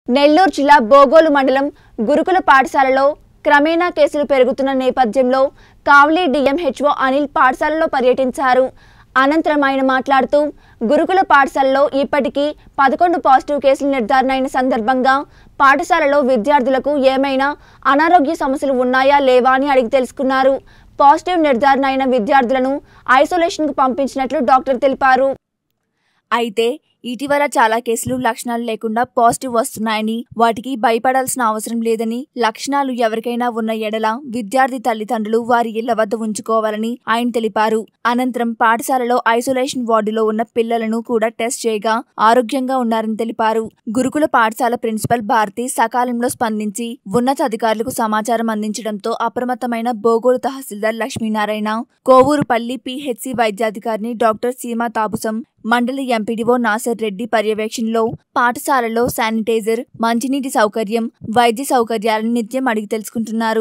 నెల్లూరు జిల్లా బోగోలు మండలం గురుకుల పాఠశాలలో క్రమేణా కేసులు పెరుగుతున్న నేపథ్యంలో కావలి డిఎంహెచ్ఓ అనిల్ పాఠశాలలో పర్యటించారు అనంతరం ఆయన మాట్లాడుతూ గురుకుల పాఠశాలలో ఇప్పటికీ పదకొండు పాజిటివ్ కేసులు నిర్ధారణ అయిన సందర్భంగా పాఠశాలలో విద్యార్థులకు ఏమైనా అనారోగ్య సమస్యలు ఉన్నాయా లేవా అని అడిగి తెలుసుకున్నారు పాజిటివ్ నిర్ధారణ అయిన విద్యార్థులను ఐసోలేషన్కు పంపించినట్లు డాక్టర్ తెలిపారు అయితే ఇటీవల చాలా కేసులు లక్షణాలు లేకుండా పాజిటివ్ వస్తున్నాయని వాటికి భయపడాల్సిన అవసరం లేదని లక్షణాలు ఎవరికైనా ఉన్న ఎడల విద్యార్థి తల్లిదండ్రులు వారి ఇళ్ల వద్ద ఉంచుకోవాలని ఆయన తెలిపారు అనంతరం పాఠశాలలో ఐసోలేషన్ వార్డులో ఉన్న పిల్లలను కూడా టెస్ట్ చేయగా ఆరోగ్యంగా ఉన్నారని తెలిపారు గురుకుల పాఠశాల ప్రిన్సిపల్ భారతి సకాలంలో స్పందించి ఉన్నతాధికారులకు సమాచారం అందించడంతో అప్రమత్తమైన బోగోలు తహసీల్దార్ లక్ష్మీనారాయణ కోవూరుపల్లి పిహెచ్సి వైద్యాధికారిని డాక్టర్ సీమా తాబుసం మండలి ఎంపీడీఓ నాసర్ రెడ్డి పర్యవేక్షణలో పాఠశాలలో శానిటైజర్ మంచినీటి సౌకర్యం వైద్య సౌకర్యాలను నిత్యం అడిగి తెలుసుకుంటున్నారు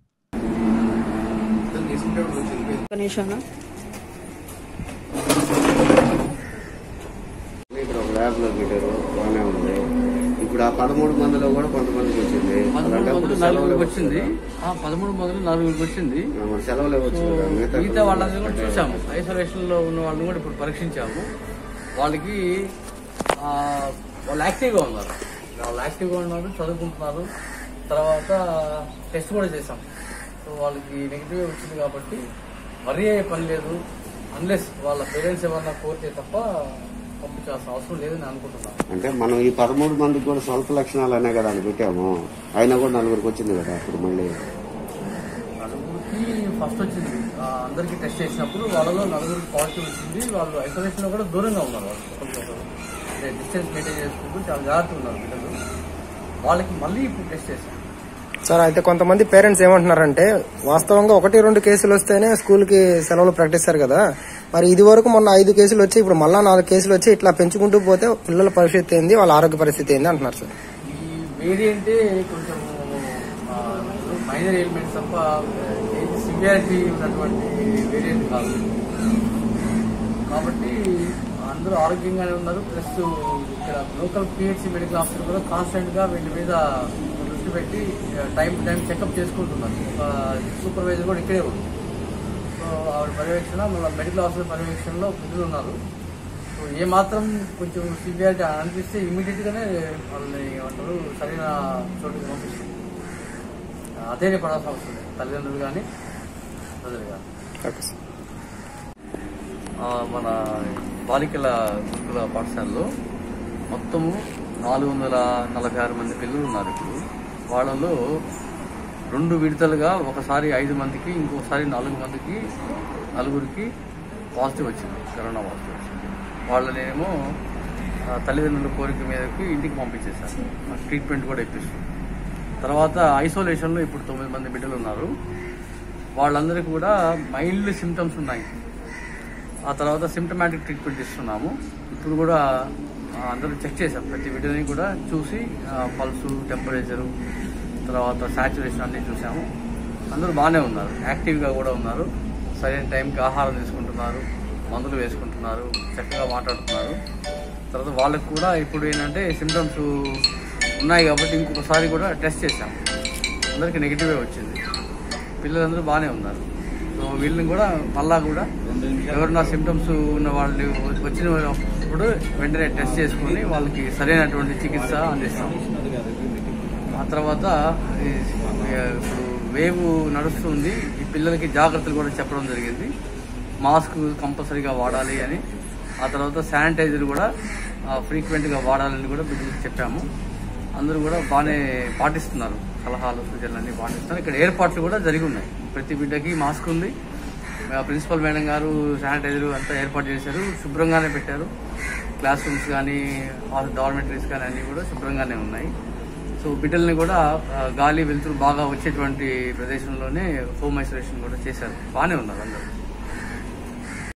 గణేశానా ఇక్కడ ఒక ల్యాబ్ లో పెట్టారు బాగానే ఉంది ఇప్పుడు ఆ పదమూడు మందిలో కూడా కొంతమందికి వచ్చింది పదమూడు అలాంటప్పుడు మొదలు సెలవులు నలుగురికి వచ్చింది ఆ పదమూడు మొదలు నలుగురికి వచ్చింది ఆ, మరి సెలవులు ఇవ్వచ్చు సో కదా మిగతా మిగతా వాళ్ళని కూడా చూసాము ఐసోలేషన్ లో ఉన్న వాళ్ళని కూడా ఇప్పుడు పరీక్షించాము వాళ్ళకి ఆ, వాళ్ళు యాక్టివ్గా ఉన్నారు వాళ్ళు యాక్టివ్గా ఉన్నారు చదువుకుంటున్నారు తర్వాత టెస్ట్ కూడా చేసాం సో వాళ్ళకి నెగిటివ్ వచ్చింది కాబట్టి మరీ పని లేదు అన్లెస్ వాళ్ళ పేరెంట్స్ ఏమన్నా కోరితే తప్ప పంపించాల్సిన అవసరం లేదని అనుకుంటున్నాను అంటే మనం ఈ పదమూడు మందికి కూడా స్వల్ప లక్షణాలు అనే కదా అని పెట్టాము అయినా కూడా నలుగురికి వచ్చింది కదా అప్పుడు మళ్ళీ నలుగురికి ఫస్ట్ వచ్చింది ఆ, అందరికి టెస్ట్ చేసినప్పుడు వాళ్ళలో నలుగురికి పాజిటివ్ వచ్చింది వాళ్ళు ఐసోలేషన్ లో కూడా దూరంగా ఉన్నారు వాళ్ళు ఒకరికొకరు. అంటే డిస్టెన్స్ మెయింటైన్ చేసుకుంటూ చాలా జాగ్రత్తగా ఉన్నారు బిడ్డలు వాళ్ళకి మళ్ళీ ఇప్పుడు టెస్ట్ చేశాం సార్ అయితే కొంతమంది పేరెంట్స్ ఏమంటున్నారంటే వాస్తవంగా ఒకటి రెండు కేసులు వస్తేనే స్కూల్ కి సెలవులు ప్రకటిస్తారు కదా మరి ఇది వరకు మొన్న ఐదు కేసులు వచ్చి ఇప్పుడు మళ్ళా నాలుగు కేసులు వచ్చి ఇట్లా పెంచుకుంటూ పోతే పిల్లల పరిస్థితి ఏంది వాళ్ళ ఆరోగ్య పరిస్థితి ఏంది అంటున్నారు సార్ ఈ వేరియంటే కొంచెం మైనర్ ఎలిమెంట్స్ తప్ప సివియారిటీ ఉన్నటువంటి వేరియంట్ కాదు కాబట్టి అందరూ ఆరోగ్యంగానే ఉన్నారు ప్లస్ ఇక్కడ లోకల్ పిహెచ్సి మెడికల్ ఆఫీసర్ కూడా కాన్స్టెంట్ గా వీళ్ళ మీద దృష్టి పెట్టి టైం టు టైం చెకప్ చేసుకుంటున్నారు ఒక సూపర్వైజర్ కూడా ఇక్కడే ఉంది సో ఆవిడ పర్యవేక్షణ మళ్ళీ మెడికల్ ఆఫీసర్ పర్యవేక్షణలో పిల్లలు ఉన్నారు సో ఏ మాత్రం కొంచెం సివియారిటీ అనిపిస్తే ఇమీడియట్ గానే వాళ్ళని ఏమంటారు సరైన చోటుకి పంపిస్తుంది అదే పడాల్సిన అవసరం లేదు తల్లిదండ్రులు కానీ ప్రజలు కానీ ఓకే సార్ ఆ, మన బాలికల గురుకుల పాఠశాలలో మొత్తము నాలుగు వందల నలభై ఆరు మంది పిల్లలు ఉన్నారు ఇప్పుడు వాళ్ళలో రెండు విడతలుగా ఒకసారి ఐదు మందికి ఇంకోసారి నాలుగు మందికి నలుగురికి పాజిటివ్ వచ్చింది కరోనా పాజిటివ్ వచ్చింది వాళ్ళనేమో ఆ, తల్లిదండ్రుల కోరిక మీదకి ఇంటికి పంపించేశారు ట్రీట్మెంట్ కూడా ఇప్పిస్తుంది తర్వాత ఐసోలేషన్లో ఇప్పుడు తొమ్మిది మంది బిడ్డలు ఉన్నారు వాళ్ళందరికీ కూడా మైల్డ్ సిమ్టమ్స్ ఉన్నాయి ఆ తర్వాత సిమ్టమాటిక్ ట్రీట్మెంట్ ఇస్తున్నాము ఇప్పుడు కూడా ఆ, అందరూ చెక్ చేసాం ప్రతి బిడ్డని కూడా చూసి పల్సు టెంపరేచరు తర్వాత సాచురేషన్ అన్ని చూసాము అందరూ బాగానే ఉన్నారు యాక్టివ్గా కూడా ఉన్నారు సరైన టైంకి ఆహారం తీసుకుంటున్నారు మందులు వేసుకుంటున్నారు చక్కగా మాట్లాడుతున్నారు తర్వాత వాళ్ళకి కూడా ఇప్పుడు ఏంటంటే సిమ్టమ్స్ ఉన్నాయి కాబట్టి ఇంకొకసారి కూడా టెస్ట్ చేశాం అందరికీ నెగిటివే వచ్చింది పిల్లలందరూ బాగానే ఉన్నారు సో వీళ్ళని కూడా మళ్ళా కూడా ఎవరైనా సిమ్టమ్స్ ఉన్న వాళ్ళు వచ్చిన ఇప్పుడు వెంటనే టెస్ట్ చేసుకుని వాళ్ళకి సరైనటువంటి చికిత్స అందిస్తాం ఆ తర్వాత ఈ ఇప్పుడు వేవ్ నడుస్తుంది ఈ పిల్లలకి జాగ్రత్తలు కూడా చెప్పడం జరిగింది మాస్క్ కంపల్సరీగా వాడాలి అని ఆ తర్వాత శానిటైజర్ కూడా ఫ్రీక్వెంట్గా వాడాలని కూడా బిడ్డలకు చెప్పాము అందరూ కూడా బాగానే పాటిస్తున్నారు సలహాలు సూచనలు అన్ని పాటిస్తున్నారు ఇక్కడ ఏర్పాట్లు కూడా జరిగి ఉన్నాయి ప్రతి బిడ్డకి మాస్క్ ఉంది ఆ ప్రిన్సిపల్ మేడం గారు శానిటైజర్ అంతా ఏర్పాటు చేశారు శుభ్రంగానే పెట్టారు క్లాస్ రూమ్స్ కానీ డార్మెటరీస్ కానీ అన్నీ కూడా శుభ్రంగానే ఉన్నాయి సో బిడ్డల్ని కూడా ఆ, గాలి వెలుతురు బాగా వచ్చేటువంటి ప్రదేశంలోనే హోమ్ ఐసోలేషన్ కూడా చేశారు బాగానే ఉన్నారు అందరూ